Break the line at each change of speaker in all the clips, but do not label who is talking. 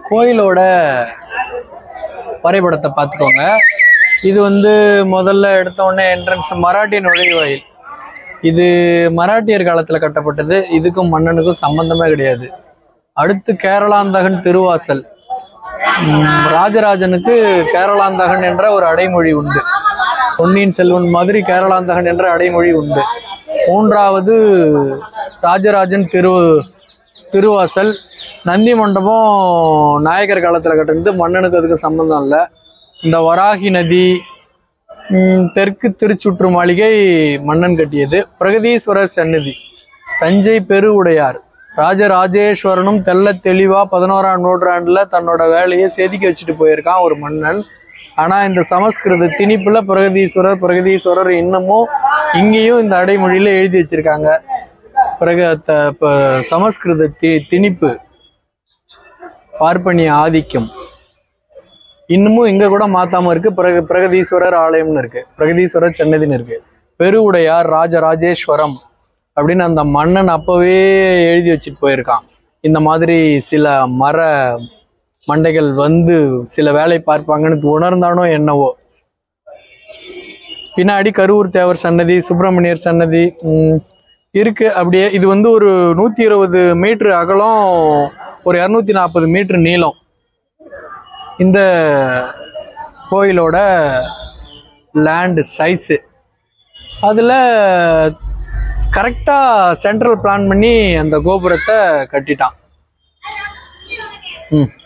கோயிலோட வரைபடத்தை பார்த்துக்கோங்க இது வந்து முதல்ல எடுத்த உடனே என்ட்ரன்ஸ் மராட்டிய நுழைவாயில் இது மராட்டியர் காலத்துல கட்டப்பட்டது இதுக்கும் மன்னனுக்கும் சம்பந்தமே கிடையாது அடுத்து கேரளாந்தகன் திருவாசல் உம், ராஜராஜனுக்கு கேரளாந்தகன் என்ற ஒரு அடைமொழி உண்டு பொன்னியின் செல்வன் மாதிரி கேரளாந்தகன் என்ற அடைமொழி உண்டு மூன்றாவது ராஜராஜன் திரு திருவாசல் நந்தி மண்டபம் நாயக்கர் காலத்தில் கட்டினது மன்னனுக்கு அதுக்கு சம்பந்தம் இல்லை இந்த வராகி நதி ம், தெற்கு திருச்சுற்று மாளிகை மன்னன் கட்டியது பிரகதீஸ்வரர் சன்னதி தஞ்சை பெருவுடையார் ராஜராஜேஸ்வரனும் தெள்ள தெளிவா பதினோராம் நூற்றாண்டுல தன்னோட வேலையை செதுக்கி வச்சுட்டு போயிருக்கான் ஒரு மன்னன் ஆனா இந்த சமஸ்கிருத திணிப்புல பிரகதீஸ்வரர் பிரகதீஸ்வரர் இன்னமும் இங்கேயும் இந்த அடைமொழியில எழுதி வச்சிருக்காங்க பிறகு த- ப- சமஸ்கிருத தி திணிப்பு பார்ப்பனிய ஆதிக்கம் இன்னமும் இங்க கூட மாத்தாம இருக்கு பிரக பிரகதீஸ்வரர் ஆலயம்னு இருக்கு பிரகதீஸ்வரர் சன்னதின்னு இருக்கு பெருவுடையார் ராஜராஜேஸ்வரம் அப்படின்னு அந்த மன்னன் அப்பவே எழுதி வச்சுட்டு போயிருக்கான் இந்த மாதிரி சில மர மண்டைகள் வந்து சில வேலை பார்ப்பாங்கன்னு உணர்ந்தானோ என்னவோ பின்னாடி கரூர் தேவர் சன்னதி சுப்பிரமணியர் சன்னதி ம், இருக்கு அப்படியே இது வந்து ஒரு நூத்தி இருபது மீட்டர் அகலம் ஒரு இரநூத்தி நாற்பது மீட்டர் நீளம் இந்த கோயிலோட லேண்ட் சைஸு அதில் கரெக்டாக சென்ட்ரல் பிளான் பண்ணி அந்த கோபுரத்தை கட்டிட்டான் ம்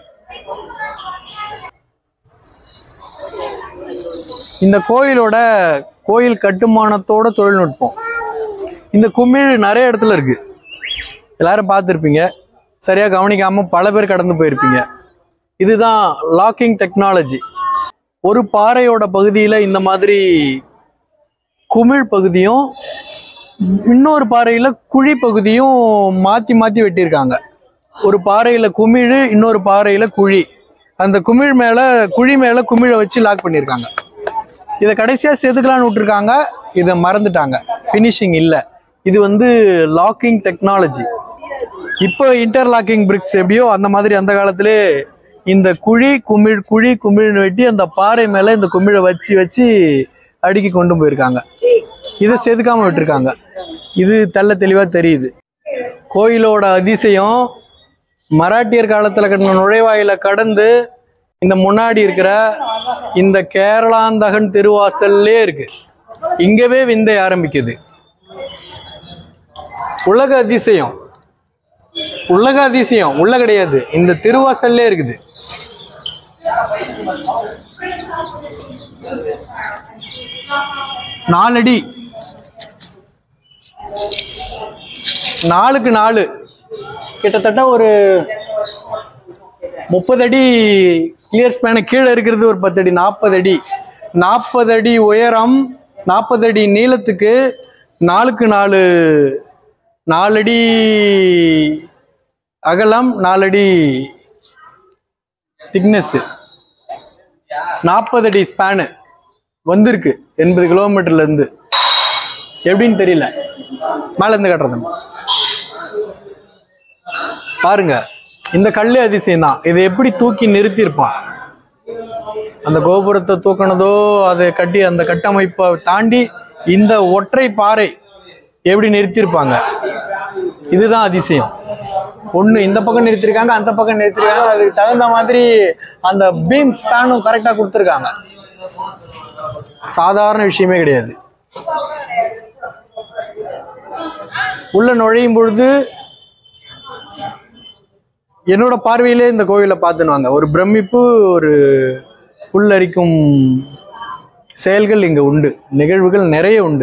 இந்த கோயிலோட கோயில் கட்டுமானத்தோட தொழில்நுட்பம் இந்த குமிழ் நிறைய இடத்துல இருக்கு எல்லாரும் பார்த்துருப்பீங்க சரியா கவனிக்காம பல பேர் கடந்து போயிருப்பீங்க இதுதான் லாக்கிங் டெக்னாலஜி ஒரு பாறையோட பகுதியில இந்த மாதிரி குமிழ் பகுதியும் இன்னொரு பாறையில குழி பகுதியும் மாத்தி மாத்தி வெட்டியிருக்காங்க ஒரு பாறையில குமிழ் இன்னொரு பாறையில குழி அந்த குமிழ் மேல குழி மேல குமிழை வச்சு லாக் பண்ணியிருக்காங்க இதை கடைசியா செதுக்கலாம்னு விட்டுருக்காங்க இதை மறந்துட்டாங்க ஃபினிஷிங் இல்லை இது வந்து லாக்கிங் டெக்னாலஜி இப்போ இன்டர்லாக்கிங் பிரிக்ஸ் எப்படியோ அந்த மாதிரி அந்த காலத்திலே இந்த குழி குமிழ் குழி குமிழ்னு வெட்டி அந்த பாறை மேல இந்த குமிழை வச்சு வச்சு அடுக்கி கொண்டு போயிருக்காங்க இதை செதுக்காம விட்டுருக்காங்க இது தெள்ள தெளிவா தெரியுது கோயிலோட அதிசயம் மராட்டியர் காலத்துல கட்டின நுழைவாயில கடந்து இந்த முன்னாடி இருக்கிற இந்த கேரளாந்தகன் திருவாசல்லே இருக்கு இங்கவே விந்தை ஆரம்பிக்குது உலக அதிசயம் உலக அதிசயம் உள்ள கிடையாது இந்த திருவாசல்லே இருக்குது நாலடி நாலுக்கு நாலு கிட்டத்தட்ட ஒரு முப்பது அடி கிளியர் ஸ்பேனு கீழே இருக்கிறது ஒரு பத்து அடி நாற்பது அடி நாற்பது அடி உயரம் நாற்பது அடி நீளத்துக்கு நாலுக்கு நாலு நாலடி அகலம் நாலடி திக்னஸ்ஸு நாற்பது அடி ஸ்பேனு வந்திருக்கு எண்பது கிலோமீட்டர்ல இருந்து எப்படின்னு தெரியல மேல இருந்து கட்டுறது பாருங்க இந்த கல்லு அதிசயம் தான் இதை எப்படி தூக்கி நிறுத்தியிருப்பான் அந்த கோபுரத்தை தூக்கினதோ அதை கட்டி அந்த கட்டமைப்பை தாண்டி இந்த ஒற்றை பாறை எப்படி நிறுத்தியிருப்பாங்க இதுதான் அதிசயம் ஒண்ணு இந்த பக்கம் நிறுத்திருக்காங்க அந்த பக்கம் நிறுத்திருக்காங்க அதுக்கு தகுந்த மாதிரி அந்த பீம் ஸ்பேனும் கரெக்டா கொடுத்துருக்காங்க சாதாரண விஷயமே கிடையாது உள்ள நுழையும் பொழுது என்னோட பார்வையிலே இந்த கோவிலை பார்த்துனுவாங்க ஒரு பிரமிப்பு ஒரு புல்லரிக்கும் செயல்கள் இங்க உண்டு நிகழ்வுகள் நிறைய உண்டு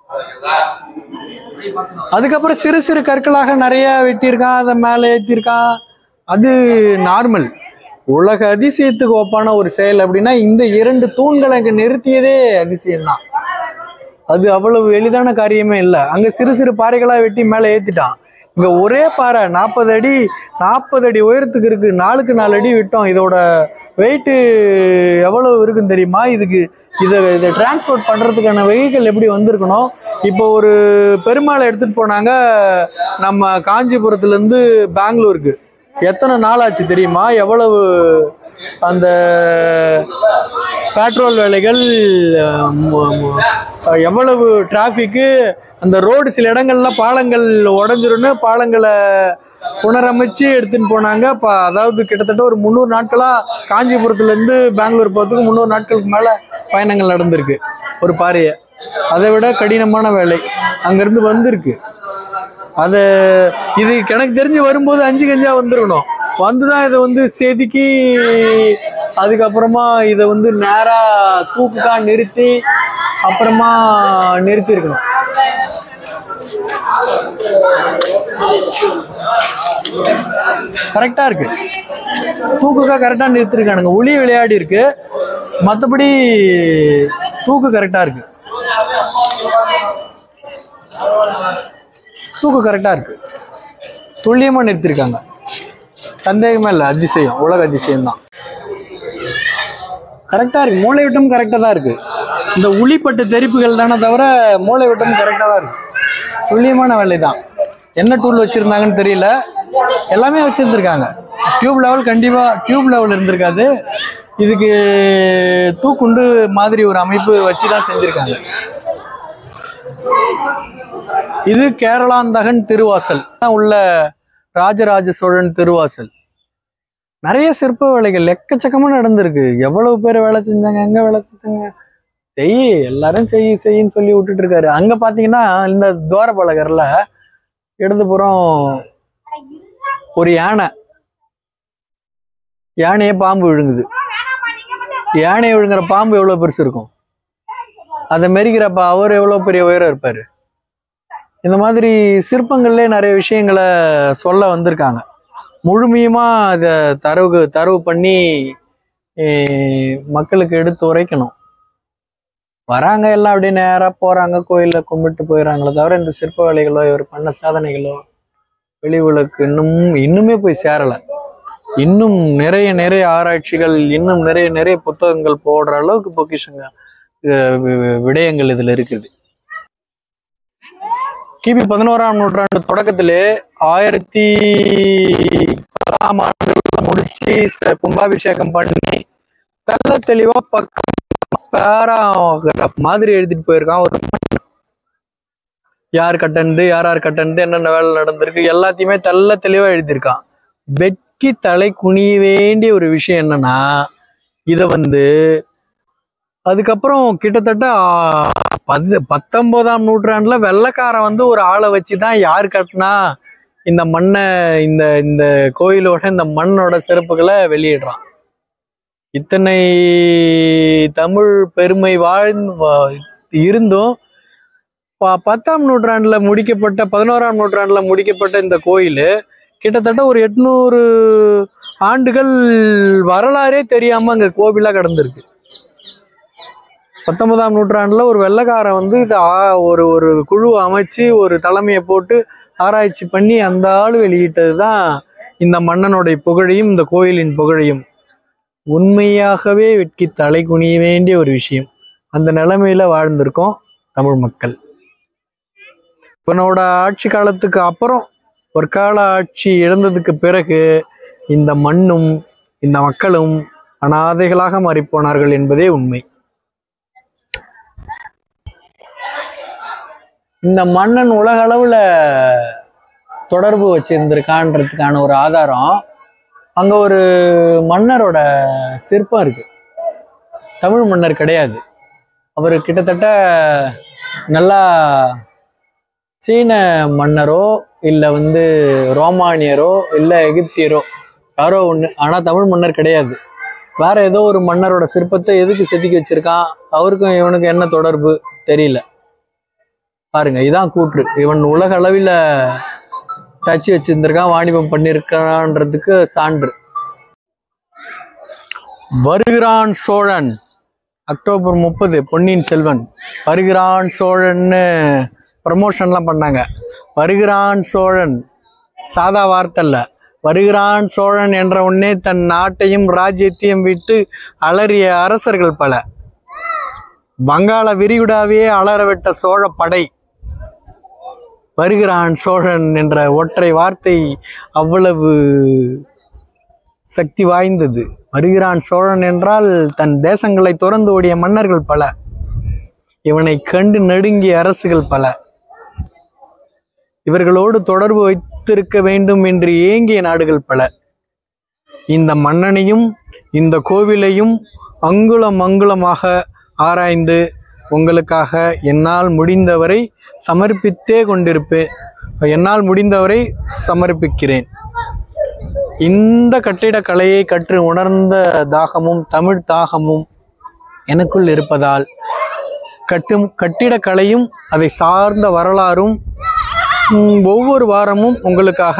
அதுக்கப்புறம் சிறு சிறு கற்களாக நிறைய வெட்டியிருக்கான் அதை மேலே ஏற்றிருக்கான் அது நார்மல் உலக அதிசயத்துக்கு ஒப்பான ஒரு செயல் அப்படின்னா இந்த இரண்டு தூண்களை அங்க நிறுத்தியதே அதிசயம்தான் அது அவ்வளவு எளிதான காரியமே இல்லை அங்க சிறு சிறு பாறைகளா வெட்டி மேலே ஏத்திட்டான் இங்க ஒரே பாறை நாற்பது அடி நாற்பது அடி உயரத்துக்கு இருக்கு நாலுக்கு நாலு அடி விட்டோம் இதோட வெயிட்டு எவ்வளவு இருக்குன்னு தெரியுமா இதுக்கு இதை இதை டிரான்ஸ்போர்ட் பண்றதுக்கான வெஹிக்கிள் எப்படி வந்திருக்கணும் இப்போ ஒரு பெருமாளை எடுத்துட்டு போனாங்க நம்ம காஞ்சிபுரத்துல இருந்து பெங்களூருக்கு எத்தனை நாள் ஆச்சு தெரியுமா எவ்வளவு அந்த பெட்ரோல் விலைகள் அஹ், மு- மு- எவ்வளவு டிராஃபிக்கு அந்த ரோடு சில இடங்கள்ல பாலங்கள் உடஞ்சிருன்னு பாலங்களை புனரமைச்சு எடுத்துன்னு போனாங்க இப்போ அதாவது கிட்டத்தட்ட ஒரு முந்நூறு நாட்களா காஞ்சிபுரத்துல இருந்து பெங்களூர் போகிறதுக்கு முந்நூறு நாட்களுக்கு மேல பயணங்கள் நடந்திருக்கு ஒரு பாறையை அதை விட கடினமான வேலை அங்கிருந்து வந்திருக்கு அது இது எனக்கு தெரிஞ்சு வரும்போது அஞ்சு கஞ்சா வந்துருக்கணும் வந்துதான் இதை வந்து செதுக்கி அதுக்கப்புறமா இதை வந்து நேரா தூக்குக்கா நிறுத்தி அப்புறமா நிறுத்தி இருக்கணும் கரெக்டா இருக்கு தூக்குக்கா கரெக்டா நிறுத்திருக்கானுங்க ஒளி விளையாடி இருக்கு மற்றபடி தூக்கு கரெக்டா இருக்கு தூக்கு கரெக்டா இருக்கு துல்லியமா நிறுத்திருக்காங்க சந்தேகமே இல்லை அதிசயம் உலக அதிசயம் தான் கரெக்டா இருக்கு மூளை விட்டம் கரெக்டா தான் இருக்கு இந்த உளிப்பட்ட தெரிப்புகள் தானே தவிர மூளை விட்டம் கரெக்டா தான் இருக்கு துல்லியமான வேலை தான் என்ன டூல் வச்சிருந்தாங்கன்னு தெரியல எல்லாமே வச்சிருந்திருக்காங்க டியூப் லெவல் கண்டிப்பா டியூப் லெவல் இருந்திருக்காது இதுக்கு தூக்குண்டு மாதிரி ஒரு அமைப்பு வச்சு தான் செஞ்சிருக்காங்க இது கேரளாந்தகன் திருவாசல் உள்ள ராஜராஜ சோழன் திருவாசல் நிறைய சிற்ப வேலைகள் எக்கச்சக்கமா நடந்திருக்கு எவ்வளவு பேர் வேலை செஞ்சாங்க எங்க வேலை செஞ்சாங்க செய் எல்லாரும் செய் செய்யின்னு சொல்லி விட்டுட்டு இருக்காரு அங்க பாத்தீங்கன்னா இந்த துவாரபாலகர்ல இடதுபுறம் ஒரு யானை யானையே பாம்பு விழுங்குது யானையை விழுங்குற பாம்பு எவ்வளவு பெருசு இருக்கும் அதை மெரிக்கிறப்ப அவர் எவ்வளவு பெரிய உயரம் இருப்பாரு இந்த மாதிரி சிற்பங்கள்லே நிறைய விஷயங்களை சொல்ல வந்திருக்காங்க முழுமையுமா அதை தரவு தரவு பண்ணி eh, மக்களுக்கு எடுத்து உரைக்கணும் வராங்க எல்லாம் அப்படியே நேரா போறாங்க கோயில்ல கும்பிட்டு போயிடறாங்களே தவிர இந்த சிற்ப வேலைகளோ இவர் பண்ண சாதனைகளோ வெளி உலகுக்கு இன்னும் இன்னுமே போய் சேரல இன்னும் நிறைய நிறைய ஆராய்ச்சிகள் இன்னும் நிறைய நிறைய புத்தகங்கள் போடுற அளவுக்கு பொக்கிஷங்க அஹ் வி- வி- விடயங்கள் இதுல இருக்குது கிபி பதினோராம் நூற்றாண்டு தொடக்கத்திலே ஆயிரத்தி பத்தாம் ஆண்டு முடிச்சு ச- கும்பாபிஷேகம் பண்ணி தெள்ள தெளிவா பக்கம் பேராகிராஃப் மாதிரி எழுதிட்டு போயிருக்கான் ஒரு யார் கட்டனது யார் யார் கட்டனது என்னென்ன வேலை நடந்திருக்கு எல்லாத்தையுமே தெள்ள தெளிவா எழுதியிருக்கான் வெட்கி தலை குனிய வேண்டிய ஒரு விஷயம் என்னன்னா இதை வந்து அதுக்கப்புறம் கிட்டத்தட்ட ஆ, பது பத்தொன்பதாம் நூற்றாண்டுல வெள்ளைக்காரன் வந்து ஒரு ஆளை வச்சு தான் யார் கட்டினா இந்த மண்ணை இந்த இந்த கோயிலோட இந்த மண்ணோட சிறப்புகளை வெளியிடுறான் இத்தனை தமிழ் பெருமை வாழ்ந்து வா- இருந்தும் ப- பத்தாம் நூற்றாண்டுல முடிக்கப்பட்ட பதினோராம் நூற்றாண்டுல முடிக்கப்பட்ட இந்த கோயில் கிட்டத்தட்ட ஒரு எட்நூறு ஆண்டுகள் வரலாறே தெரியாம அங்க கோவிலா கிடந்திருக்கு பத்தொன்பதாம் நூற்றாண்டுல ஒரு வெள்ளைக்காரன் வந்து இது ஆ- ஒரு ஒரு குழு அமைச்சு ஒரு தலைமையை போட்டு ஆராய்ச்சி பண்ணி அந்த ஆள் வெளியிட்டது தான் இந்த மன்னனுடைய புகழையும் இந்த கோயிலின் புகழையும் உண்மையாகவே வெட்கி தலை குனிய வேண்டிய ஒரு விஷயம் அந்த நிலைமையில வாழ்ந்திருக்கோம் தமிழ் மக்கள் இவனோட ஆட்சி காலத்துக்கு அப்புறம் ஒரு கால ஆட்சி இழந்ததுக்கு பிறகு இந்த மண்ணும் இந்த மக்களும் அனாதைகளாக மாறிப்போனார்கள் என்பதே உண்மை இந்த மன்னன் உலக அளவுல தொடர்பு வச்சிருந்திருக்கான்றதுக்கான ஒரு ஆதாரம் அங்க ஒரு மன்னரோட சிற்பம் இருக்கு தமிழ் மன்னர் கிடையாது அவர் கிட்டத்தட்ட நல்லா சீன மன்னரோ இல்லை வந்து ரோமானியரோ இல்லை எகிப்தியரோ யாரோ ஒன்று ஆனால் தமிழ் மன்னர் கிடையாது வேற ஏதோ ஒரு மன்னரோட சிற்பத்தை எதுக்கு செதுக்கி வச்சிருக்கான் அவருக்கும் இவனுக்கு என்ன தொடர்பு தெரியல பாருங்க இதான் கூற்று இவன் உலக அளவில் டச் வச்சிருந்திருக்கான் வாணிபம் பண்ணியிருக்கான்றதுக்கு சான்று வருகிறான் சோழன் அக்டோபர் முப்பது பொன்னியின் செல்வன் வருகிறான் சோழன்னு ப்ரமோஷன்லாம் பண்ணாங்க வருகிறான் சோழன் சாதா வார்த்தை இல்ல வருகிறான் சோழன் என்ற உடனே தன் நாட்டையும் ராஜ்யத்தையும் விட்டு அலறிய அரசர்கள் பல வங்காள விரிகுடாவே அலறவிட்ட சோழ படை வருகிறான் சோழன் என்ற ஒற்றை வார்த்தை அவ்வளவு சக்தி வாய்ந்தது வருகிறான் சோழன் என்றால் தன் தேசங்களை துறந்து ஓடிய மன்னர்கள் பல இவனை கண்டு நடுங்கிய அரசுகள் பல இவர்களோடு தொடர்பு வைத்திருக்க வேண்டும் என்று ஏங்கிய நாடுகள் பல இந்த மன்னனையும் இந்த கோவிலையும் அங்குலம் அங்குலமாக ஆராய்ந்து உங்களுக்காக என்னால் முடிந்தவரை சமர்ப்பித்தே கொண்டிருப்பேன் என்னால் முடிந்தவரை சமர்ப்பிக்கிறேன் இந்த கட்டிடக்கலையை கற்று உணர்ந்த தாகமும் தமிழ் தாகமும் எனக்குள் இருப்பதால் கட்டும் கட்டிடக்கலையும் அதை சார்ந்த வரலாறும் ம், ஒவ்வொரு வாரமும் உங்களுக்காக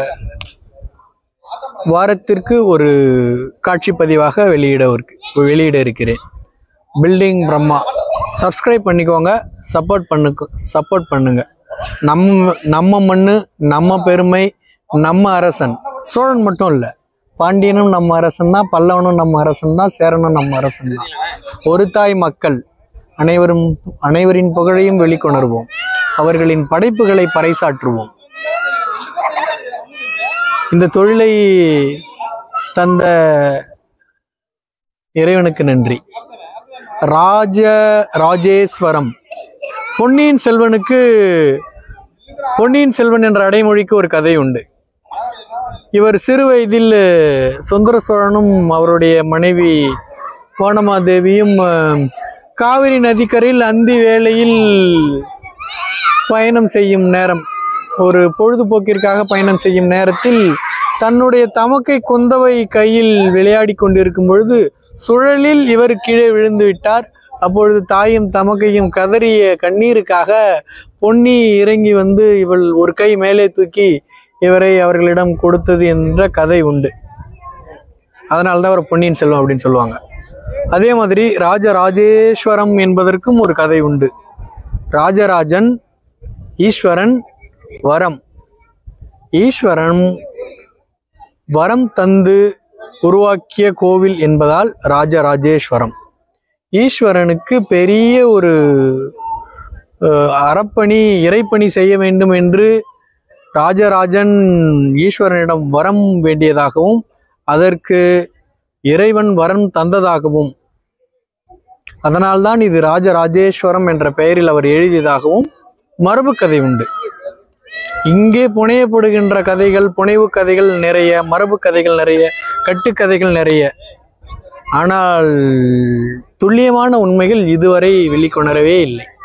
வாரத்திற்கு ஒரு காட்சி பதிவாக வெளியிட இருக்கு வெளியிட இருக்கிறேன் பில்டிங் பிரம்மா சப்ஸ்கிரைப் பண்ணிக்கோங்க சப்போர்ட் பண்ணு சப்போர்ட் பண்ணுங்க நம்ம நம்ம மண்ணு நம்ம பெருமை நம்ம அரசன் சோழன் மட்டும் இல்லை பாண்டியனும் நம்ம அரசன் தான் பல்லவனும் நம்ம அரசன் தான் சேரனும் நம்ம அரசன் தான் ஒரு தாய் மக்கள் அனைவரும் அனைவரின் புகழையும் வெளிக்கொணர்வோம் அவர்களின் படைப்புகளை பறைசாற்றுவோம் இந்த தொழிலை தந்த இறைவனுக்கு நன்றி ராஜ ராஜேஸ்வரம் பொன்னியின் செல்வனுக்கு பொன்னியின் செல்வன் என்ற அடைமொழிக்கு ஒரு கதை உண்டு இவர் சிறு வயதில் சுந்தர சோழனும் அவருடைய மனைவி வானமாதேவியும் அஹ், காவிரி நதிக்கரையில் அந்தி வேளையில் பயணம் செய்யும் நேரம் ஒரு பொழுதுபோக்கிற்காக பயணம் செய்யும் நேரத்தில் தன்னுடைய தமக்கை குந்தவை கையில் விளையாடி கொண்டிருக்கும் பொழுது சுழலில் இவர் கீழே விழுந்து விட்டார் அப்பொழுது தாயும் தமக்கையும் கதறிய கண்ணீருக்காக பொன்னி இறங்கி வந்து இவள் ஒரு கை மேலே தூக்கி இவரை அவர்களிடம் கொடுத்தது என்ற கதை உண்டு அதனால தான் அவர் பொன்னியின் செல்வம் அப்படின்னு சொல்லுவாங்க அதே மாதிரி ராஜராஜேஸ்வரம் என்பதற்கும் ஒரு கதை உண்டு ராஜராஜன் ஈஸ்வரன் வரம் ஈஸ்வரன் வரம் தந்து உருவாக்கிய கோவில் என்பதால் ராஜராஜேஸ்வரம் ஈஸ்வரனுக்கு பெரிய ஒரு அஹ், அறப்பணி இறைப்பணி செய்ய வேண்டும் என்று ராஜராஜன் ஈஸ்வரனிடம் வரம் வேண்டியதாகவும் அதற்கு இறைவன் வரம் தந்ததாகவும் அதனால்தான் இது ராஜராஜேஸ்வரம் என்ற பெயரில் அவர் எழுதியதாகவும் மரபு கதை உண்டு இங்கே புனையப்படுகின்ற கதைகள் புனைவு கதைகள் நிறைய மரபு கதைகள் நிறைய கட்டுக்கதைகள் நிறைய ஆனால் துல்லியமான உண்மைகள் இதுவரை வெளிக்கொணரவே இல்லை